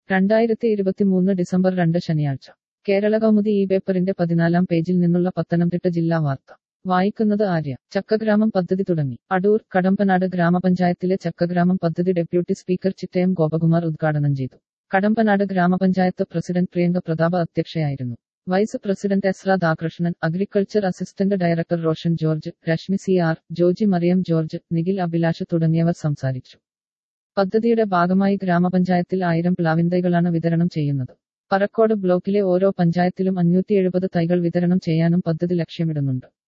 രണ്ടായിരത്തി ഇരുപത്തിമൂന്ന് ഡിസംബർ രണ്ട് ശനിയാഴ്ച കേരള കൗമുദി ഈ പേപ്പറിന്റെ പതിനാലാം പേജിൽ നിന്നുള്ള പത്തനംതിട്ട ജില്ലാ വാർത്ത വായിക്കുന്നത് ആര്യ ചക്കഗ്രാമം പദ്ധതി തുടങ്ങി അടൂർ കടമ്പനാട് ഗ്രാമപഞ്ചായത്തിലെ ചക്കഗ്രാമം പദ്ധതി ഡെപ്യൂട്ടി സ്പീക്കർ ചിറ്റയം ഗോപകുമാർ ഉദ്ഘാടനം ചെയ്തു കടമ്പനാട് ഗ്രാമപഞ്ചായത്ത് പ്രസിഡന്റ് പ്രിയങ്ക പ്രതാപ അധ്യക്ഷയായിരുന്നു vice president S Radhakrishnan agriculture assistant director Roshan George Reshmi C R Joji Mariyam George Nikhil Abhilash തുടങ്ങിയവർ സംസാരിച്ചു പദ്ധതിയുടെ ഭാഗമായി ഗ്രാമപഞ്ചായത്തിൽ ആയിരം പ്ലാവിൻ തൈകളാണ് വിതരണം ചെയ്യുന്നത് പറക്കോട് ബ്ലോക്കിലെ ഓരോ പഞ്ചായത്തിലും അഞ്ഞൂറ്റി എഴുപത് തൈകൾ വിതരണം ചെയ്യാനും പദ്ധതി ലക്ഷ്യമിടുന്നുണ്ട്